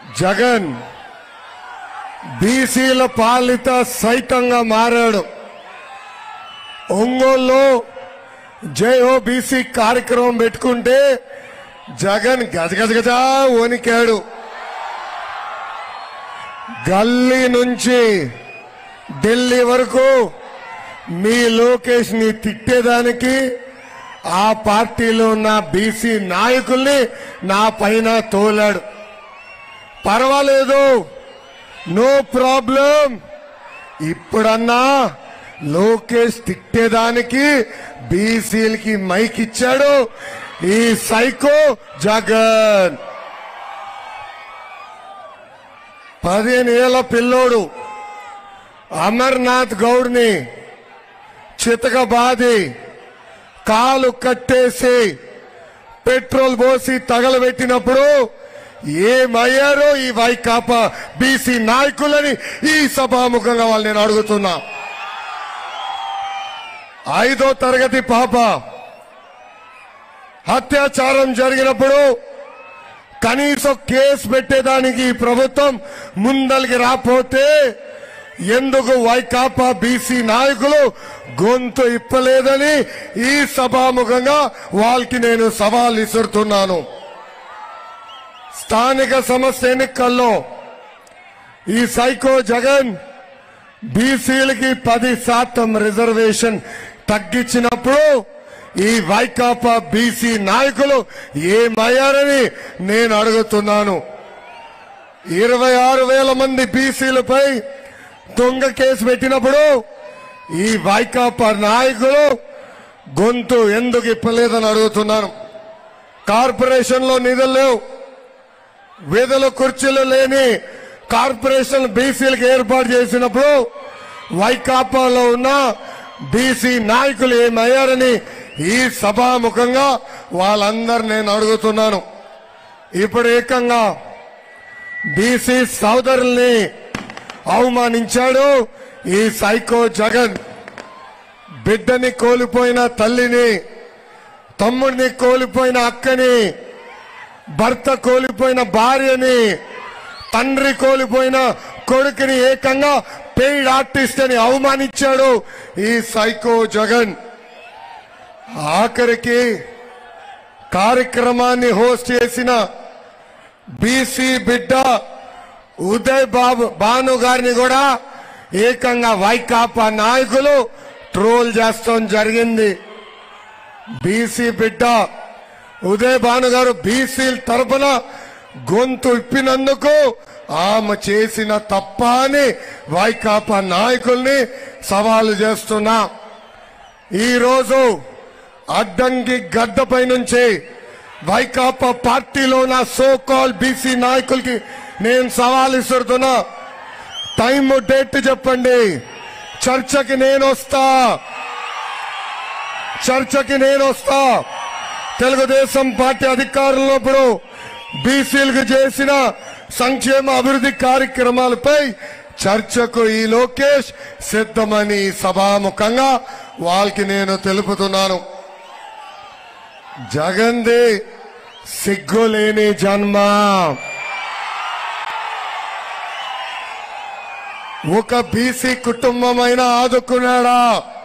జగన్ బీసీల పాలిత సైతంగా మారాడు ఒంగోలులో జయో బీసీ కార్యక్రమం పెట్టుకుంటే జగన్ గజగజగజా వణికాడు గల్లీ నుంచి ఢిల్లీ వరకు మీ లోకేష్ ని తిట్టేదానికి ఆ పార్టీలో ఉన్న బీసీ నాయకుల్ని నా పైన తోలాడు పర్వాలేదు నో ప్రాబ్లం ఇప్పుడన్నా లోకేష్ తిట్టేదానికి బీసీలకి మైక్ ఇచ్చాడు ఈ సైకో జగన్ పదిహేను ఏళ్ల పిల్లోడు అమర్నాథ్ గౌడ్ని చితకబాది కాలు కట్టేసి పెట్రోల్ పోసి తగలబెట్టినప్పుడు ఏమయ్యారో ఈ వైకాపా బీసీ నాయకులని ఈ సభాముఖంగా వాళ్ళు నేను అడుగుతున్నా ఐదో తరగతి పాప అత్యాచారం జరిగినప్పుడు కనీసం కేసు పెట్టేదానికి ఈ ప్రభుత్వం ముందలికి రాపోతే ఎందుకు వైకాపా బీసీ నాయకులు గొంతు ఇప్పలేదని ఈ సభాముఖంగా వాళ్ళకి నేను సవాల్ ఇసురుతున్నాను స్థానిక సమస్య ఎన్నికల్లో ఈ సైకో జగన్ బీసీలకి పది శాతం రిజర్వేషన్ తగ్గించినప్పుడు ఈ వైకాపా బీసీ నాయకులు ఏమయ్యారని నేను అడుగుతున్నాను ఇరవై ఆరు వేల మంది బీసీలపై దొంగ కేసు పెట్టినప్పుడు ఈ వైకాపా నాయకులు గొంతు ఎందుకు ఇప్పలేదని అడుగుతున్నాను కార్పొరేషన్ లో నిధులు లేవు విధులు కుర్చీలు లేని కార్పొరేషన్ బీసీలకు ఏర్పాటు చేసినప్పుడు వైకాపాలో ఉన్న బీసీ నాయకులు ఏమయ్యారని ఈ సభాముఖంగా వాళ్ళందరు నేను అడుగుతున్నాను ఇప్పుడు ఏకంగా బీసీ సోదరుల్ని అవమానించాడు ఈ సైకో జగన్ బిడ్డని కోల్పోయిన తల్లిని తమ్ముడిని కోల్పోయిన అక్కని భర్త కోల్పోయిన భార్యని తండ్రి కోల్పోయిన కొడుకుని ఏకంగా పెయిడ్ ఆర్టిస్ట్ అని అవమానించాడు ఈ సైకో జగన్ ఆఖరికి కార్యక్రమాన్ని హోస్ట్ చేసిన బీసీ బిడ్డ ఉదయ్ బాబు భాను గారిని కూడా ఏకంగా వైకాపా నాయకులు ట్రోల్ చేస్తాం జరిగింది బీసీ బిడ్డ ఉదయ్ భాను గారు బీసీల తరపున గొంతు ఇప్పినందుకు ఆమె చేసిన తప్ప అని వైకాపా నాయకుల్ని సవాలు చేస్తున్నా ఈ రోజు అడ్డంకి గడ్డపై నుంచి వైకాపా పార్టీలో ఉన్న సో కాల్ బీసీ నాయకులకి నేను సవాల్ ఇస్తున్నా టైం డేట్ చెప్పండి చర్చకి నేను వస్తా చర్చకి నేను వస్తా తెలుగుదేశం పార్టీ అధికారంలో ఇప్పుడు బీసీలకు చేసిన సంక్షేమ అభివృద్ధి కార్యక్రమాలపై చర్చకు ఈ లోకేష్ సిద్ధమని సభాముఖంగా వాళ్ళకి నేను తెలుపుతున్నాను జగన్ది సిగ్గులేని జన్మ ఒక బీసీ కుటుంబమైనా ఆదుకున్నాడా